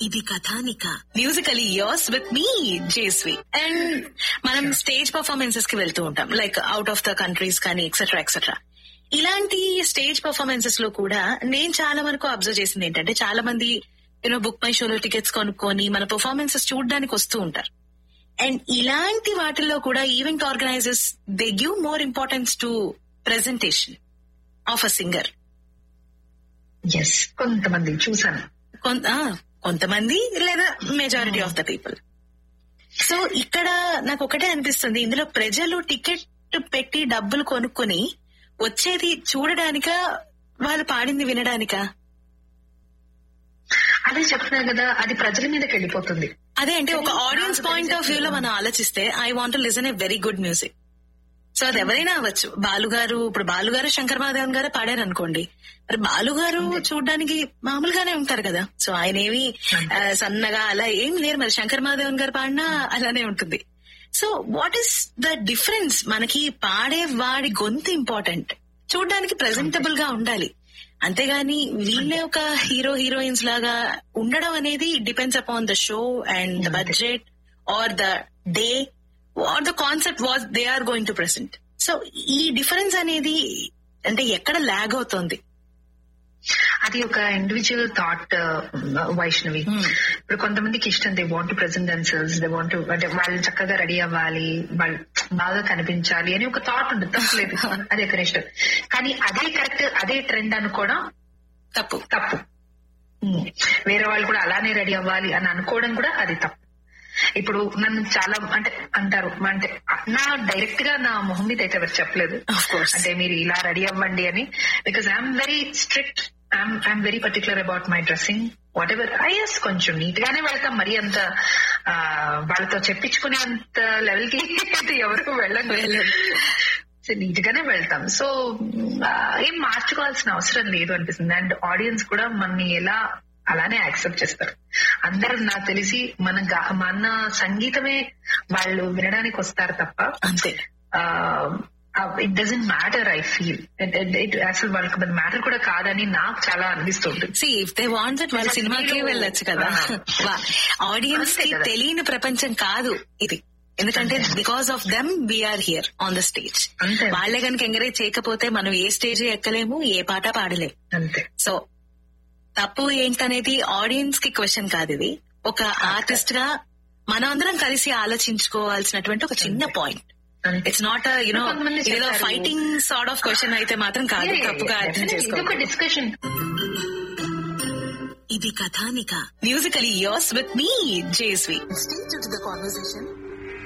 ఇది Kathanika musically yours with me Jeswi and మనం stage performances కి వెళ్తూ ఉంటాం like out of the countries కానీ ఎక్సెట్రా ఎక్సెట్రా ఇలాంటి స్టేజ్ పర్ఫార్మెన్సెస్ లో కూడా నేను చాలా వరకు అబ్జర్వ్ చేసింది ఏంటంటే చాలా మంది యూనో బుక్ మై షోలో టికెట్స్ కొనుక్కొని మన పర్ఫార్మెన్సెస్ చూడడానికి వస్తూ ఉంటారు అండ్ ఇలాంటి వాటిల్లో కూడా event organizers they give more importance to presentation of a singer yes కొంతమంది చూసాను కొంతమంది లేదా majority of the people so ఇక్కడ నాకు ఒకటే అనిపిస్తుంది ఇందులో ప్రజలు టికెట్ పెట్టి డబ్బులు కొనుక్కొని వచ్చేది చూడడానికా వాళ్ళు పాడింది వినడానికా అదే చెప్తున్నా కదా అది ప్రజల మీదకి వెళ్ళిపోతుంది అదే అంటే ఒక ఆడియన్స్ పాయింట్ ఆఫ్ వ్యూ లో మనం ఆలోచిస్తే I want listen a very good music so అది ఎవరైనా అవ్వచ్చు బాలుగారు ఇప్పుడు బాలుగారు శంకర్ మహాదేవన్ గారు పాడారు అనుకోండి మరి బాలుగారు చూడడానికి మామూలుగానే ఉంటారు కదా సో ఆయన ఏమి ఆ, సన్నగా అలా ఏం లేరు మరి శంకర్ మహాదేవన్ గారు పాడినా అలానే ఉంటుంది so what is the difference మనకి పాడే వాడి గొంతు ఇంపార్టెంట్ చూడడానికి ప్రెజెంటబుల్ గా ఉండాలి అంతేగాని వీళ్ళే ఒక హీరో హీరోయిన్స్ లాగా ఉండడం అనేది depends upon the show and the budget or the day or the concept was they are going to present so ఈ డిఫరెన్స్ అనేది అంటే ఎక్కడ లాగ్ అవుతోంది అది ఒక ఇండివిజువల్ థాట్ వైష్ణవి ఇప్పుడు కొంతమందికి ఇష్టం they want present themselves they want అంటే వాళ్ళు చక్కగా రెడీ అవ్వాలి వాళ్ళు బాగా కనిపించాలి అని ఒక థాట్ ఉంటుంది తప్పలేదు అది ఒక ఇష్టం కానీ అదే కరెక్ట్ అదే ట్రెండ్ అనుకోవడం తప్పు తప్పు ఉమ్. వేరే వాళ్ళు కూడా అలానే రెడీ అవ్వాలి అని అనుకోవడం కూడా అది తప్పు ఇప్పుడు నన్ను చాలా అంటే అంటారు అంటే నా డైరెక్ట్ గా నా మొహం మీద అయితే ఎవరు చెప్పలేదు Of course. అంటే మీరు ఇలా రెడీ అవ్వండి అని because I'm very strict I'm I'm very particular about my dressing whatever is కొంచెం నీట్ గానే వెళ్తాం మరి అంత ఆ, వాళ్ళతో చెప్పించుకునే అంత లెవెల్ కి అయితే ఎవరు వెళ్ళండి నీట్ గానే వెళ్తాం సో ఆ, ఏం మార్చుకోవాల్సిన అవసరం లేదు అనిపిస్తుంది అండ్ ఆడియన్స్ కూడా మనని ఎలా అలానే యాక్సెప్ట్ చేస్తారు అందరూ నాకు తెలిసి మన గా- మన సంగీతమే వాళ్ళు వినడానికి వస్తారు తప్ప అంతే it doesn't matter I feel అసలు వాళ్ళకి మ్యాటర్ కూడా కాదని నాకు చాలా అనిపిస్తుంది see if they want that వాళ్ళ సినిమాకే వెళ్ళొచ్చు కదా ఆడియన్స్ కి అంతే కదా. తెలియని ప్రపంచం కాదు ఇది ఎందుకంటే because of them we are here on the stage అంతే. వాళ్ళే కనుక ఎంకరేజ్ చేయకపోతే మనం ఏ స్టేజ్ ఎక్కలేము ఏ పాట పాడలేము అంతే సో తప్పు ఏంటనేది ఆడియన్స్ కి క్వశ్చన్ కాదు ఇది ఒక ఆర్టిస్ట్ గా మనం అందరం కలిసి ఆలోచించుకోవాల్సినటువంటి ఒక చిన్న పాయింట్ అంతే ఇట్స్ నాట్ యునో కొంతమంది ఏదో చెప్తారు. ఫైటింగ్ సార్ట్ ఆఫ్ క్వశ్చన్ అయితే మాత్రం కాదు తప్పుగా అర్థం ఇది ఒక చేసుకోవాలి డిస్కషన్ ఇది Kathanika musically yours with me Jeswi Stay tuned to the conversation